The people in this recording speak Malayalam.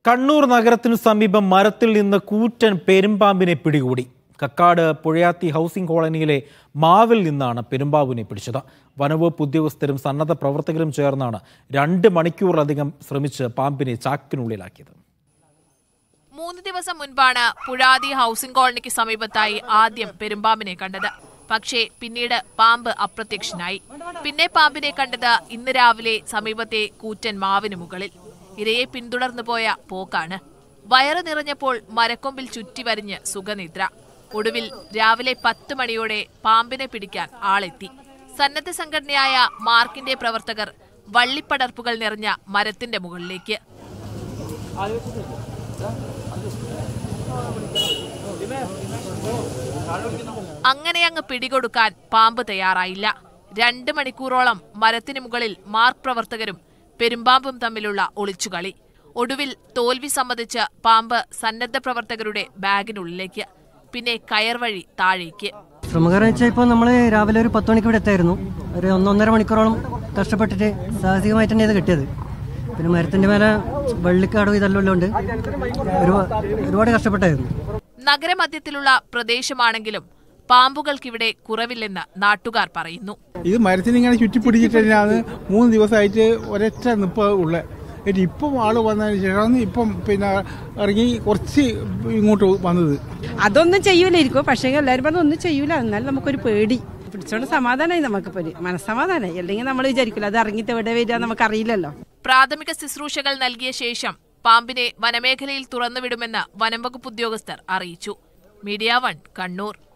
കണ്ണൂർ നഗരത്തിനു സമീപം മരത്തിൽ നിന്ന് കൂറ്റൻ പെരുമ്പാമ്പിനെ പിടികൂടി കക്കാട് പുഴയാത്തി ഹൗസിംഗ് കോളനിയിലെ മാവിൽ നിന്നാണ് പെരുമ്പാമ്പിനെ പിടിച്ചത് വനവകുപ്പ് ഉദ്യോഗസ്ഥരും സന്നദ്ധ പ്രവർത്തകരും ചേർന്നാണ് രണ്ട് മണിക്കൂറിലധികം ശ്രമിച്ച് പാമ്പിനെ ചാക്കിനുള്ളിലാക്കിയത് മൂന്ന് ദിവസം മുൻപാണ് പുഴാതി ഹൗസിംഗ് കോളനിക്ക് സമീപത്തായി ആദ്യം പെരുമ്പാമ്പിനെ കണ്ടത് പക്ഷേ പിന്നീട് പാമ്പ് അപ്രത്യക്ഷനായി പിന്നെ പാമ്പിനെ കണ്ടത് ഇന്ന് രാവിലെ സമീപത്തെ കൂറ്റൻ മാവിന് മുകളിൽ ഇരയെ പിന്തുടർന്നു പോയ പോക്കാണ് വയറ് നിറഞ്ഞപ്പോൾ മരക്കൊമ്പിൽ ചുറ്റി വരിഞ്ഞ് സുഖനിദ്ര ഒടുവിൽ രാവിലെ പത്ത് മണിയോടെ പാമ്പിനെ പിടിക്കാൻ ആളെത്തി സന്നദ്ധ സംഘടനയായ മാർക്കിന്റെ പ്രവർത്തകർ വള്ളിപ്പടർപ്പുകൾ നിറഞ്ഞ മരത്തിന്റെ മുകളിലേക്ക് അങ്ങനെ അങ്ങ് പിടികൊടുക്കാൻ പാമ്പ് തയ്യാറായില്ല രണ്ട് മണിക്കൂറോളം മരത്തിന് മുകളിൽ മാർക്ക് പ്രവർത്തകരും പെരുമ്പാമ്പും തമ്മിലുള്ള ഒളിച്ചുകളി ഒടുവിൽ തോൽവി സമ്മതിച്ച് പാമ്പ് സന്നദ്ധ പ്രവർത്തകരുടെ ബാഗിനുള്ളിലേക്ക് പിന്നെ കയർ വഴി താഴേക്ക് ശ്രമകരം വെച്ചാൽ ഇപ്പോൾ നമ്മൾ രാവിലെ ഒരു പത്ത് മണിക്ക് ഇവിടെ എത്തായിരുന്നു ഒരു ഒന്നൊന്നര മണിക്കൂറോളം കഷ്ടപ്പെട്ടിട്ട് സാഹസികമായിട്ട് തന്നെ ഇത് കിട്ടിയത് പിന്നെ മരത്തിൻ്റെ മേലെ വെള്ളിക്കാടും ഇതെല്ലാം ഉള്ളതുകൊണ്ട് ഒരുപാട് ഒരുപാട് കഷ്ടപ്പെട്ടായിരുന്നു നഗരമധ്യത്തിലുള്ള പ്രദേശമാണെങ്കിലും പാമ്പുകൾക്കിവിടെ കുറവില്ലെന്ന് നാട്ടുകാർ പറയുന്നു ഇത് മരത്തിന് ഇങ്ങനെ ചുറ്റിപ്പിടിച്ചിട്ട് തന്നെയാണ് മൂന്ന് ദിവസമായിട്ട് ഒരൊറ്റ നിപ്പ് ഉള്ളത് എന്നിട്ട് ഇപ്പം ആള് വന്നതിന് ശേഷമാണ് ഇപ്പം പിന്നെ ഇറങ്ങി കുറച്ച് ഇങ്ങോട്ട് വന്നത് അതൊന്നും ചെയ്യൂലായിരിക്കും പക്ഷേ എല്ലാവരും പറഞ്ഞു ഒന്നും ചെയ്യൂല എന്നാലും നമുക്കൊരു പേടി പിടിച്ചോണ്ട് സമാധാനമായി നമുക്കിപ്പോ ഒരു മനസ്സമാധാനമായി അല്ലെങ്കിൽ നമ്മൾ വിചാരിക്കില്ല അത് ഇറങ്ങിയിട്ട് എവിടെ വരിക നമുക്കറിയില്ലല്ലോ പ്രാഥമിക ശുശ്രൂഷകൾ നൽകിയ ശേഷം പാമ്പിനെ വനമേഖലയിൽ തുറന്നുവിടുമെന്ന് വനംവകുപ്പ് ഉദ്യോഗസ്ഥർ അറിയിച്ചു മീഡിയ വൺ കണ്ണൂർ